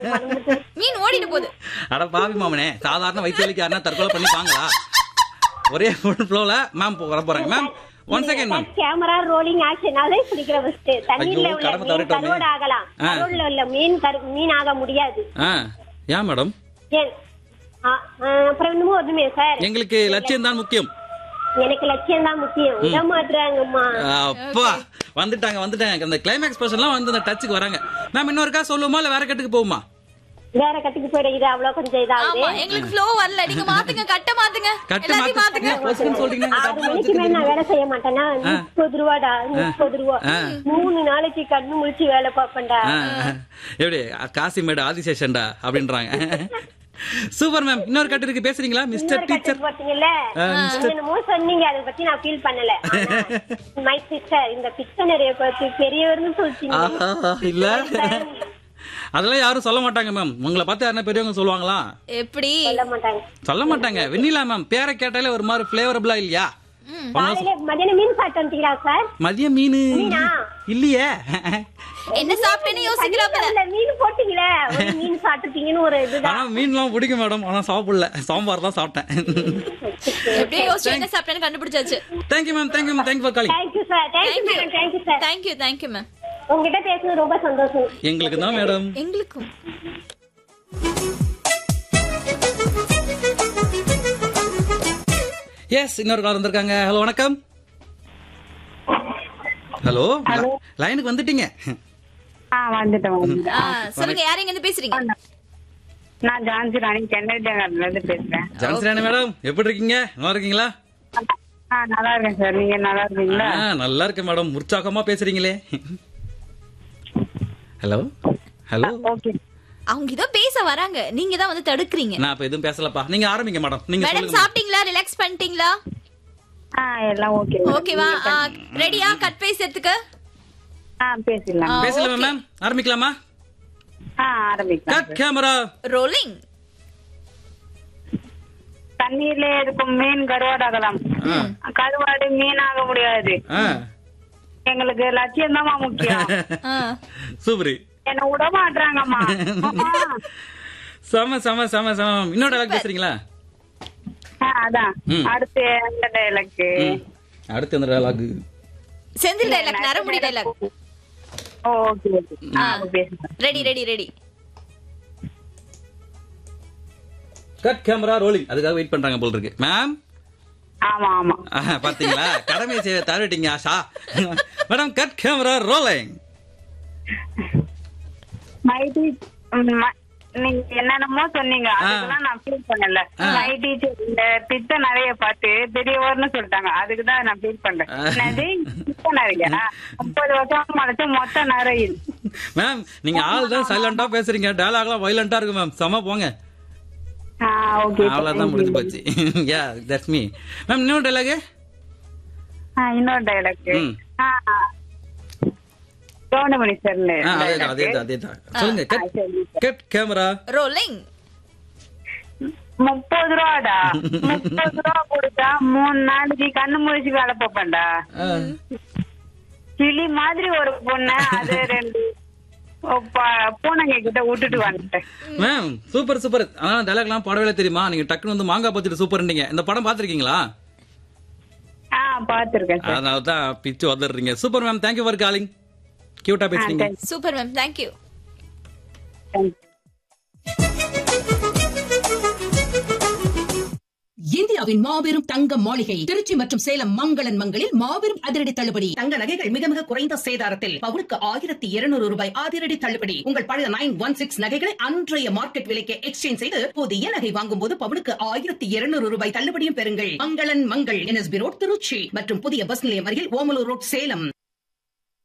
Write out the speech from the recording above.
மீன் ஓடிட்டு போகுது அட பாவி மாமனே சாதாரண வயிற்று வலிக்கு யாருன்னா தற்கொலை பண்ணிப்பாங்களா ஒரே ஃப்ளோல மேம் வர போறாங்க ma'am one second ma'am camera rolling action அதே பிடிக்கிற ஃபர்ஸ்ட் தண்ணீர்ல ஐயோ, உள்ள கடமை மீன் தவறிட்டோமே. கருவோட ஆகலாம் ஆ. கருவோட உள்ள மீன் கரு- மீன் ஆக முடியாது ஆ ஏன் மேடம் ஏன் ஆ, ஆ, அப்புறம் இன்னமும் ஒண்ணுமே சார் எங்களுக்கு லட்சியம் தான் முக்கியம் எனக்கு லட்சியம் தான் முக்கியம் விட மாட்டுறாங்கம்மா அப்பா வந்துட்டாங்க வந்துட்டாங்க அந்த கிளைமேக்ஸ் பர்சன்லாம் வந்து அந்த டச்சுக்கு வராங்க மேம் இன்னொருக்கா சொல்லுவோமா இல்ல வேற கட்டுக்கு போகுமா வேற கட்டுக்கு போயிட இது அவ்வளவு கொஞ்சம் இதாகுது ஆமா எங்களுக்கு ஃப்ளோ வரல நீங்க மாத்துங்க கட்ட மாத்துங்க கட்ட எல்லாத்தையும் மாத்துங்க மாத்துங்க பொசுக்குன்னு சொல்றீங்க ஆறு மணிக்கு மேல நான் வேலை செய்ய மாட்டேன்னா முப்பது ரூபாடா முப்பது ரூபா மூணு நாளைக்கு கண்ணு முழிச்சு வேலை பார்ப்பேன்டா ஆ, எப்படி காசிமேடு ஆதிசேஷன்டா அப்படின்றாங்க சூப்பர் மேம் இன்னொரு கட்டு இருக்கு பேசுறீங்களா மிஸ்டர் இன்னொரு டீச்சர் கட்டுக்கு பார்த்தீங்கல்ல என்னமோ சொன்னீங்க அதை பத்தி நான் ஃபீல் பண்ணல மை சிஸ்டர் இந்த பிக்சனரிய பத்தி பெரியவர்னு சொல்லிட்டீங்க இல்ல அதெல்லாம் யாரும் சொல்ல மாட்டாங்க மேம் உங்களை பார்த்து யாருன்னா பெரியவங்க சொல்லுவாங்களா எப்படி சொல்ல மாட்டாங்க சொல்ல மாட்டாங்க வெண்ணிலா மேம் பேரை கேட்டாலே ஒரு மாதிரி பிளேவரபிளா இல்லையா காலையில மதியானம் மீன் சாப்பிட்டு வந்துட்டீங்களா சார் மதிய மீன் மீனா? இல்லையே என்ன சாப்பிட்டேன்னு யோசிக்கிறாப்ல இல்ல மீன் போட்டீங்களே ஒரு மீன் சாப்பிட்டுட்டீங்கன்னு ஒரு இதுதான் ஆனா மீன்லாம் பிடிக்கும் மேடம் ஆனா சாப்பிடல சாம்பார் தான் சாப்பிட்டேன் எப்படியோ யோசிச்சு என்ன சாப்பிட்டேன்னு கண்டுபிடிச்சாச்சு thank you ma'am thank you ma'am thank you for calling thank you sir thank you madam thank you sir thank you thank you ma'am உங்ககிட்ட பேசுனது ரொம்ப சந்தோஷம் எங்களுக்கு தான் மேடம் எங்களுக்கும் எஸ் இன்னொரு கால் வந்திருக்காங்க ஹலோ வணக்கம் ஹலோ லைனுக்கு வந்துட்டீங்க ஆ வந்துட்டேன் வந்துட்டேன். ஆ, சொல்லுங்க யார் எங்க இருந்து பேசுறீங்க நான் ஜான்சி ராணி சென்னை நகர்ல இருந்து பேசுறேன் ஜான்சிராணி மேடம் எப்படி இருக்கீங்க நல்லா இருக்கீங்களா ஆ நல்லா இருக்கேன் சார் நீங்க நல்லா இருக்கீங்களா ஆ, நல்லா இருக்கேன் மேடம் உற்சாகமா பேசுறீங்களே ஹலோ ஹலோ ஓகே அவங்க ஏதோ பேச வராங்க நீங்க தான் வந்து தடுக்கிறீங்க நான் இப்ப எதுவும் பேசலப்பா நீங்க ஆரம்பிங்க மேடம் நீங்க மேடம் சொல்லுங்க சாப்பிட்டீங்களா ரிலாக்ஸ் பண்ணிட்டீங்களா ஆ எல்லாம் ஓகே ஓகேவா ரெடியா கட் பேசுறதுக்கு ஆ பேசிடலாம் ஆ, பேசலாமா okay. மேம் ஆரம்பிக்கலாமா ஆ ஆரம்பிக்கலாம் கட் கேமரா ரோலிங் தண்ணீர்ல இருக்கும் மீன் கருவாடாகலாம் கருவாடு மீனாக முடியாது எங்களுக்கு லட்சியம் தான்மா முக்கியம் சூப்பர் என்ன விட மாட்டாங்கம்மா செம செம செம செம இன்னொரு டைலாக் பேசுறீங்களா அதான் ம். அடுத்து அந்த டைலாக்கு அடுத்து அந்த டைலாக் செந்தில் டைலாக் நரமுடி டைலாக் ஓகே ஓகே ஆ பேசுங்க ready ready ready cut camera rolling அதுக்காக வெயிட் பண்றாங்க போல இருக்கு மேம் ஆமா ஆமா பாத்தீங்களா கடமை செய்ய தவறிட்டீங்க Asha madam cut camera rolling my teacher நீங்க என்னென்னமோ சொன்னீங்க அதுக்கெல்லாம் நான் ஃபீல் பண்ணல மை டீச்சர் இந்த திட்ட நிறைய பார்த்து பெரியவர்னு சொல்லிட்டாங்க அதுக்கு தான் நான் ஃபீல் பண்றேன் என்னது திட்ட நிறைய முப்பது வருஷம் மறைச்சு மொத்த நிறையில் மேம் நீங்க ஆள் தான் சைலண்டா பேசுறீங்க டயலாக்லாம் வைலண்டா இருக்கு மேம் செம போங்க ஓகே அவ்வளவுதான் முடிஞ்சு போச்சு யா தட்ஸ் மீ மேம் இன்னொரு டைலாக் இன்னொரு டைலாக் ம். கவுண்டமணி சார்ல அதேதான் அதேதான் அதேதான் சொல்லுங்க கட் கட் கேமரா ரோலிங் முப்பது ரூபாடா முப்பது ரூபா கொடுத்தா மூணு நாளைக்கு கண்ணு முழிச்சு வேலை பார்ப்பேன்டா கிளி மாதிரி ஒரு பொண்ணு அது ரெண்டு ஓ, ப- பூனைங்க கிட்ட விட்டுட்டு வந்துட்டேன் மேம் சூப்பர் சூப்பர் ஆனா டைலாக்லாம் பாடவே தெரியுமா நீங்க டக்குனு வந்து மாங்காய் பத்திட்டு சூப்பர்ன்றீங்க இந்த படம் பாத்திருக்கீங்களா ஆ பாத்துருக்கேன் சார் அதனால தான் பிச்சு வந்துடுறீங்க super ma'am thank you for calling கியூட்டா பேசுறீங்க சூப்பர் மேம் தேங்க்யூ இந்தியாவின் மாபெரும் தங்க மாளிகை திருச்சி மற்றும் சேலம் மங்களன் மங்களில் மாபெரும் அதிரடி தள்ளுபடி தங்க நகைகள் மிக மிக குறைந்த சேதாரத்தில் பவுனுக்கு ஆயிரத்தி இருநூறு ரூபாய் அதிரடி தள்ளுபடி உங்கள் பழைய நைன் ஒன் சிக்ஸ் நகைகளை அன்றைய மார்க்கெட் விலைக்கு எக்ஸ்சேஞ்ச் செய்து புதிய நகை வாங்கும் போது பவுனுக்கு ஆயிரத்தி இருநூறு ரூபாய் தள்ளுபடியும் பெறுங்கள் மங்களன் மங்கள் என்எஸ்பி ரோட் திருச்சி மற்றும் புதிய பஸ் நிலையம் அருகில் ஓமலூர் ரோட் சேலம்